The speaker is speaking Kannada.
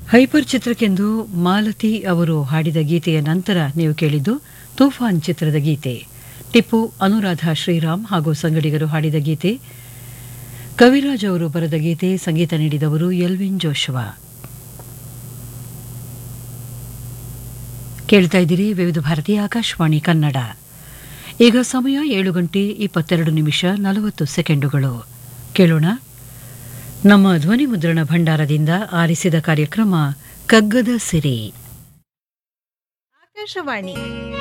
ಹೈಪರ್ ಚಿತ್ರಕ್ಕೆಂದು ಮಾಲತಿ ಅವರು ಹಾಡಿದ ಗೀತೆಯ ನಂತರ ನೀವು ಕೇಳಿದ್ದು ತೂಫಾನ್ ಚಿತ್ರದ ಗೀತೆ ಟಿಪ್ಪು ಅನುರಾಧ ಶ್ರೀರಾಮ್ ಹಾಗೂ ಸಂಗಡಿಗರು ಹಾಡಿದ ಗೀತೆ ಕವಿರಾಜ್ ಅವರು ಬರೆದ ಗೀತೆ ಸಂಗೀತ ನೀಡಿದವರು ಎಲ್ವಿನ್ ಜೋಶುವಾ ಕೇಳ್ತಾ ಇದ್ದೀರಿ ವಿವಿಧ ಭಾರತೀಯ ಆಕಾಶವಾಣಿ ಕನ್ನಡ ಈಗ ಸಮಯ ಏಳು ಗಂಟೆ ಇಪ್ಪತ್ತೆರಡು ನಿಮಿಷ ನಲವತ್ತು ಸೆಕೆಂಡುಗಳು ಕೇಳೋಣ ನಮ್ಮ ಧ್ವನಿ ಮುದ್ರಣ ಭಂಡಾರದಿಂದ ಆರಿಸಿದ ಕಾರ್ಯಕ್ರಮ ಕಗ್ಗದ ಸಿರಿ ಆಕಾಶವಾಣಿ